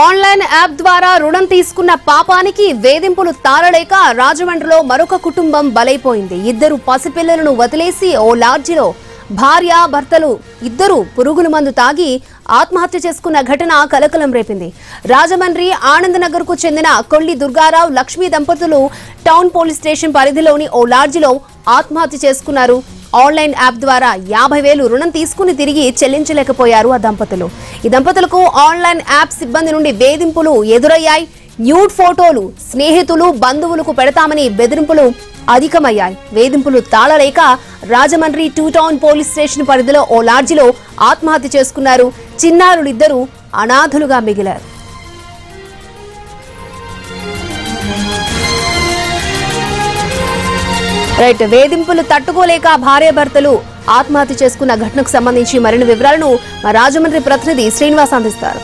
Online app ద్వారా రుణం తీసుకున్న పాపానికి వేధింపులు తాళలేక రాజమండ్రిలో మరొక కుటుంబం బలైపోయింది ఇద్దరు పసిపిల్లలను వదిలేసి ఓ లాడ్జిలో భార్య భర్తలు ఇద్దరు పురుగుల మందు తాగి ఆత్మహత్య చేసుకున్న ఘటన కలకలం రేపింది రాజమండ్రి ఆనందనగర్ కు చెందిన కొల్లి దుర్గారావు లక్ష్మీ దంపతులు టౌన్ పోలీస్ స్టేషన్ పరిధిలోని ఓ లాడ్జిలో ఆత్మహత్య చేసుకున్నారు ఆన్లైన్ యాప్ ద్వారా యాభై వేలు రుణం తీసుకుని తిరిగి చెల్లించలేకపోయారు ఆ దంపతులు ఈ దంపతులకు ఆన్లైన్ యాప్ సిబ్బంది నుండి వేధింపులు ఎదురయ్యాయి న్యూడ్ ఫోటోలు స్నేహితులు బంధువులకు పెడతామని బెదిరింపులు అధికమయ్యాయి వేధింపులు తాళలేక Rajahmundry two town police station పరిధిలో ఓ లాడ్జిలో ఆత్మహత్య చేసుకున్నారు చిన్నారులిద్దరూ అనాథులుగా మిగిలారు రైట్ వేధింపులు తట్టుకోలేక భార్యాభర్తలు ఆత్మహత్య చేసుకున్న ఘటనకు సంబంధించి మరిన్ని వివరాలను మా రాజమండ్రి ప్రతినిధి శ్రీనివాస్ అందిస్తారు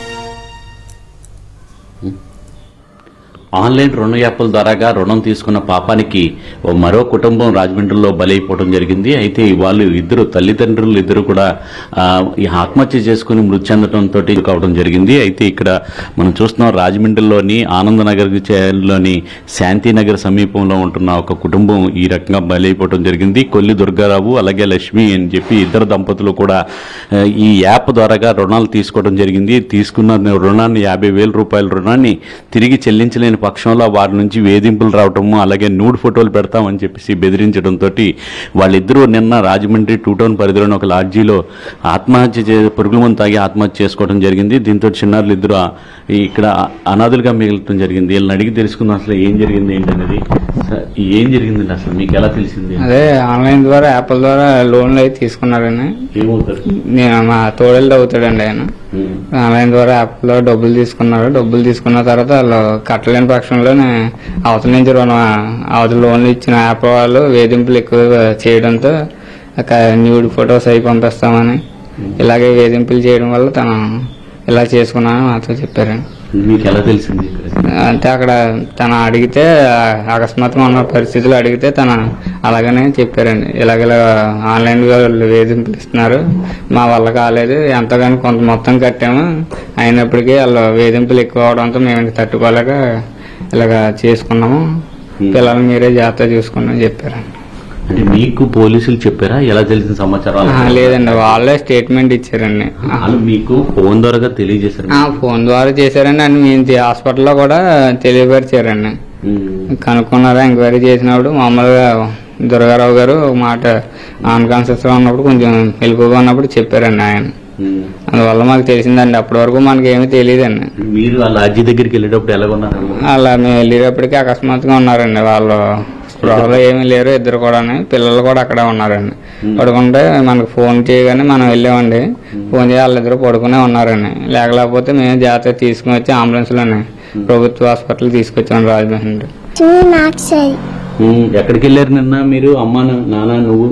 ఆన్లైన్ రుణ యాప్ల ద్వారాగా రుణం తీసుకున్న పాపానికి ఓ మరో కుటుంబం రాజమండ్రిలో బలైపోవడం జరిగింది అయితే వాళ్ళు ఇద్దరు తల్లిదండ్రులు ఇద్దరు కూడా ఆ, ఈ ఆత్మహత్య చేసుకుని మృతి చెందడంతో కావడం జరిగింది అయితే ఇక్కడ మనం చూస్తున్నాం రాజమండ్రిలోని ఆనందనగర్ లోని శాంతినగర్ సమీపంలో ఉంటున్న ఒక కుటుంబం ఈ రకంగా బలైపోవడం జరిగింది కొల్లి దుర్గారావు అలాగే లక్ష్మి అని చెప్పి ఇద్దరు దంపతులు కూడా ఆ, ఈ యాప్ ద్వారాగా రుణాలు తీసుకోవడం జరిగింది తీసుకున్న రుణాన్ని యాభై వేల రూపాయల రుణాన్ని తిరిగి చెల్లించలేని పక్షంలో వారి నుంచి వేధింపులు రావటము అలాగే నూడ్ ఫోటోలు పెడతామని చెప్పేసి బెదిరించడంతో వాళ్ళిద్దరూ నిన్న రాజమండ్రి టూ టౌన్ పరిధిలోని ఒక లాడ్జీలో ఆత్మహత్య చే పురుగుల మందు తాగి ఆత్మహత్య చేసుకోవడం జరిగింది దీంతో చిన్నారులు ఇద్దరు ఆ- ఇక్కడ అనాథులుగా మిగలటం జరిగింది వీళ్ళని అడిగి తెలుసుకుందాం అసలు ఏం జరిగింది ఏంటనేది స- ఏం జరిగిందండి అసలు మీకు ఎలా తెలిసింది అదే ఆన్లైన్ ద్వారా యాప్ల ద్వారా లోన్లు అయితే తీసుకున్నారని ఏమవుతారు నేను మా తోడేళ్ళు అవుతాడండి ఆయన ఉమ్. ఆన్లైన్ ద్వారా యాప్లో డబ్బులు తీసుకున్నారు డబ్బులు తీసుకున్న తర్వాత వాళ్ళు కట్టలేని పక్షంలో నే- అవతల నుంచి రుణం అవతల లోన్లు ఇచ్చిన యాప్ వాళ్ళు వేధింపులు ఎక్కువ చేయడంతో ఒక న్యూడ్ ఫొటోస్ అవి పంపిస్తామని ఇలాగే వేధింపులు చేయడం వల్ల తను ఇలా చేసుకున్నానని మాతో చెప్పారండి మీకు ఎలా తెలిసింది అంటే అక్కడ తన అడిగితే ఆ, అకస్మాత్తుగా ఉన్న పరిస్థితులు అడిగితే తన అలాగనే చెప్పారండి ఇలాగ ఆన్లైన్ వాళ్ళు వేధింపులు ఇస్తున్నారు మా వల్ల కాలేదు ఎంతగానో కొంత మొత్తం కట్టాము అయినప్పటికీ వాళ్ళు వేధింపులు ఎక్కువ అవడంతో మేము ఇంక తట్టుకోలేక ఇలాగ చేసుకున్నాము పిల్లలు మీరే జాగ్రత్త చూసుకున్నామని చెప్పారండి అంటే మీకు పోలీసులు చెప్పారా ఎలా తెలిసిన సమాచారం ఆ, లేదండి వాళ్ళే స్టేట్మెంట్ ఇచ్చారండి వాళ్ళు మీకు ఫోన్ ద్వారా తెలియజేశారు ఆ, ఫోన్ ద్వారా చేశారండి అండ్ మేము హాస్పిటల్లో కూడా తెలియపరిచారండి ఉమ్. కనుక్కున్నారా ఎంక్వైరీ చేసినప్పుడు మామూలుగా దుర్గారావు గారు ఒక మాట అన్కాన్షియస్ గా ఉన్నప్పుడు కొంచెం మెలకుగా ఉన్నప్పుడు చెప్పారండి ఆయన ఉమ్. అందువల్ల మాకు తెలిసిందండి అప్పటి వరకు మనకి ఏమీ తెలియదండి మీరు ఆ లాడ్జి దగ్గరికి వెళ్ళేటప్పుడు ఎలా ఉన్నారు అలా మేము వెళ్ళేటప్పటికి అకస్మాత్తుగా ఉన్నారండి వాళ్ళు స్పృహలో ఏమీ లేరు ఇద్దరు కూడా పిల్లలు కూడా అక్కడే ఉన్నారండి పడుకుంటే మనకు ఫోన్ చేయగానే మనం వెళ్ళామండి ఫోన్ చేసి వాళ్ళిద్దరు పడుకునే ఉన్నారండి లేకపోతే మేము జాగ్రత్త తీసుకుని వచ్చి అంబులెన్స్లోనే ప్రభుత్వ హాస్పిటల్ తీసుకొచ్చాం రాజమండ్రి నాకు సరి ఉమ్. ఎక్కడికి వెళ్ళారు నిన్న మీరు అమ్మ నాన్న నువ్వు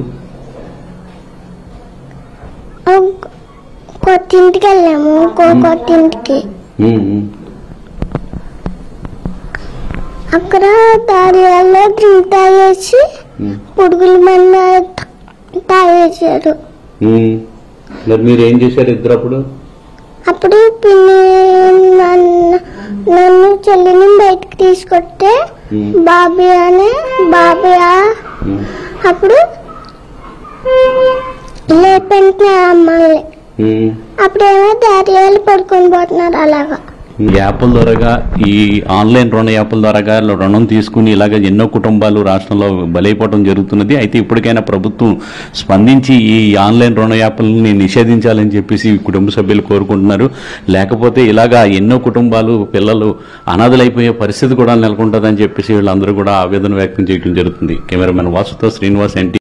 కొత్తింటికి వెళ్ళాము ఇంకో కొత్తింటికి ఉమ్, ఉమ్. అక్కడ దారిలో డ్రింక్ తాగేసి ఉమ్. పురుగుల మంద తాగేశారు ఉమ్. మరి మీరు ఏం చేశారు ఇద్దరు అప్పుడు అప్పుడు పిన్ని నన్ను నన్ను చెల్లిని బయటకు తీసుకొస్తే ఉమ్. బాబీ అని బాబీ ఉమ్. అప్పుడు లేపెంటున్నా అమ్మాయిని ఉమ్. అప్పుడేమో దారియాలు పడుకొని పోతున్నారు అలాగా యాప్ల ద్వారాగా ఈ ఆన్లైన్ రుణ యాప్ల ద్వారాగా రుణం తీసుకుని ఇలాగ ఎన్నో కుటుంబాలు రాష్ట్రంలో బలైపోవడం జరుగుతున్నది అయితే ఇప్పటికైనా ప్రభుత్వం స్పందించి ఈ ఆన్లైన్ రుణ యాప్లని నిషేధించాలని చెప్పేసి ఈ కుటుంబ సభ్యులు కోరుకుంటున్నారు లేకపోతే ఇలాగా ఎన్నో కుటుంబాలు పిల్లలు అనాథలైపోయే పరిస్థితి కూడా నెలకొంటుందని చెప్పేసి వీళ్ళందరూ కూడా ఆవేదన వ్యక్తం చేయడం జరుగుతుంది కెమెరామెన్ వాసుతో శ్రీనివాస్ ఎన్టీ